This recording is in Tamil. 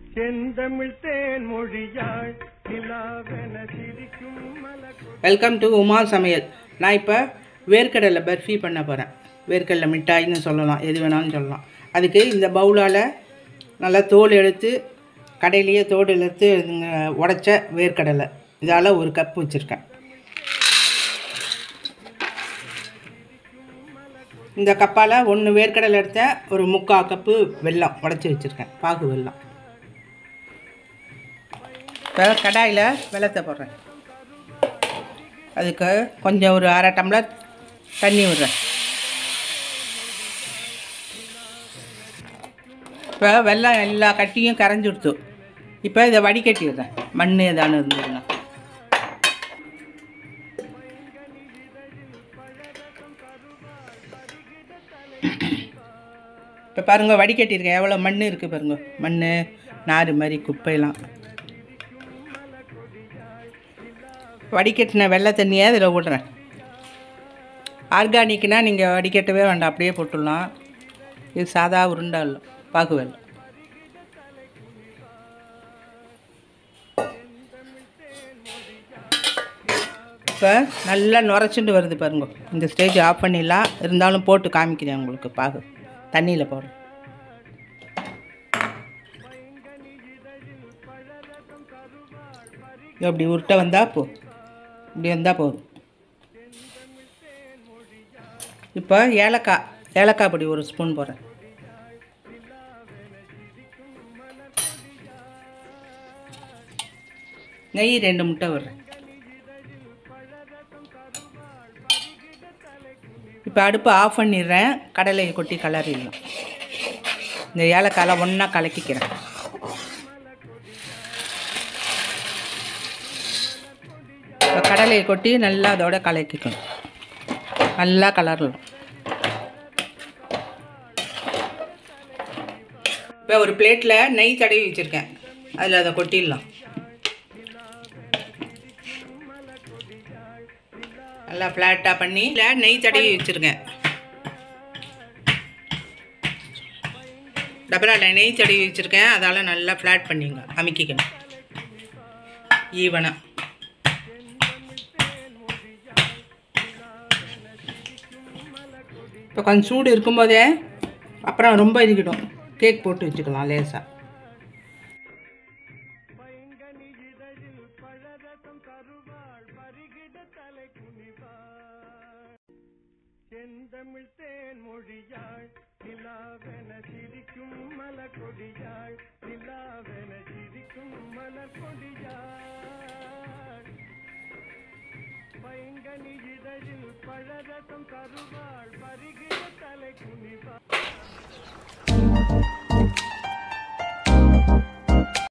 செந்தமிழ் தேன் மொழியாள் நிலாவென சிரிக்கும் மலர் வெல்கம் டு உமா சமையல் நான் இப்போ வேர்க்கடலை பர்ஃபி பண்ண போகிறேன் வேர்க்கடலை மிட்டாய்னு சொல்லலாம் எது வேணாலும் சொல்லலாம் அதுக்கு இந்த பவுலால் நல்லா தோல் எடுத்து கடையிலேயே தோல் எடுத்து இதுங்க உடச்ச வேர்க்கடலை இதால் ஒரு கப் வச்சுருக்கேன் இந்த கப்பால் ஒன்று வேர்க்கடலை எடுத்தேன் ஒரு முக்கால் கப்பு வெல்லம் உடச்சி வச்சுருக்கேன் பாகு வெல்லம் இப்போ கடாயில் வெள்ளத்தை போடுறேன் அதுக்கு கொஞ்சம் ஒரு அரை டம்ளர் தண்ணி விடுறேன் இப்போ வெள்ளம் எல்லா கட்டியும் கரைஞ்சி இப்போ இதை வடிகட்டிடுறேன் மண் ஏதானு இருந்ததுன்னா இப்போ பாருங்க வடிகட்டியிருக்கேன் எவ்வளோ மண் இருக்குது பாருங்க மண் நார் மாதிரி குப்பையெல்லாம் வடிகட்டின வெள்ளை தண்ணியை இதில் விடுறேன் ஆர்கானிக்னால் நீங்கள் வடிகட்டவே வேண்டாம் அப்படியே போட்டுடலாம் இது சாதா உருண்டை இல்லை பாகு வெள்ளம் இப்போ நல்லா நுரைச்சிட்டு வருது பாருங்க இந்த ஸ்டேஜ் ஆஃப் பண்ணிடலாம் இருந்தாலும் போட்டு காமிக்கிறேன் உங்களுக்கு பாகு தண்ணியில் போடுறேன் இப்படி உருட்டை வந்தால் போ இப்படி வந்தால் போதும் இப்போ ஏலக்காய் ஏலக்காய் பொடி ஒரு ஸ்பூன் போடுறேன் நெய் ரெண்டு முட்டை விடுறேன் இப்போ அடுப்பு ஆஃப் பண்ணிடுறேன் கடலையை கொட்டி கலரிடலாம் இந்த ஏலக்காயெலாம் ஒன்றா கலக்கிக்கிறேன் இப்போ கடலையை கொட்டி நல்லா அதோட கலக்கிக்கணும் நல்லா கலரலாம் இப்போ ஒரு பிளேட்டில் நெய் தடவி வச்சுருக்கேன் அதில் அதை கொட்டிடலாம் நல்லா ஃப்ளாட்டாக பண்ணி இல்லை நெய் தடவி வச்சுருக்கேன் டபராவில் நெய் தடவி வச்சுருக்கேன் அதால் நல்லா ஃப்ளாட் பண்ணிங்க அமுக்கிக்கணும் ஈவனாக இப்போ கொஞ்சம் சூடு இருக்கும்போதே அப்புறம் ரொம்ப இருக்கட்டும் கேக் போட்டு வச்சுக்கலாம் லேசாக பைங்கனி இதழில் பழரசம் தருவாள் பருகிட தலை குனிவாள் செந்தமிழ் தேன் மொழியாள் நிலாவென சிரிக்கும் மலர் கொடியாள் நிலாவென சிரிக்கும் மலர் கொடியாள் பைங்கனி இதழில் பழரசம் தருவாள் பருகிட தலை குனிவாள்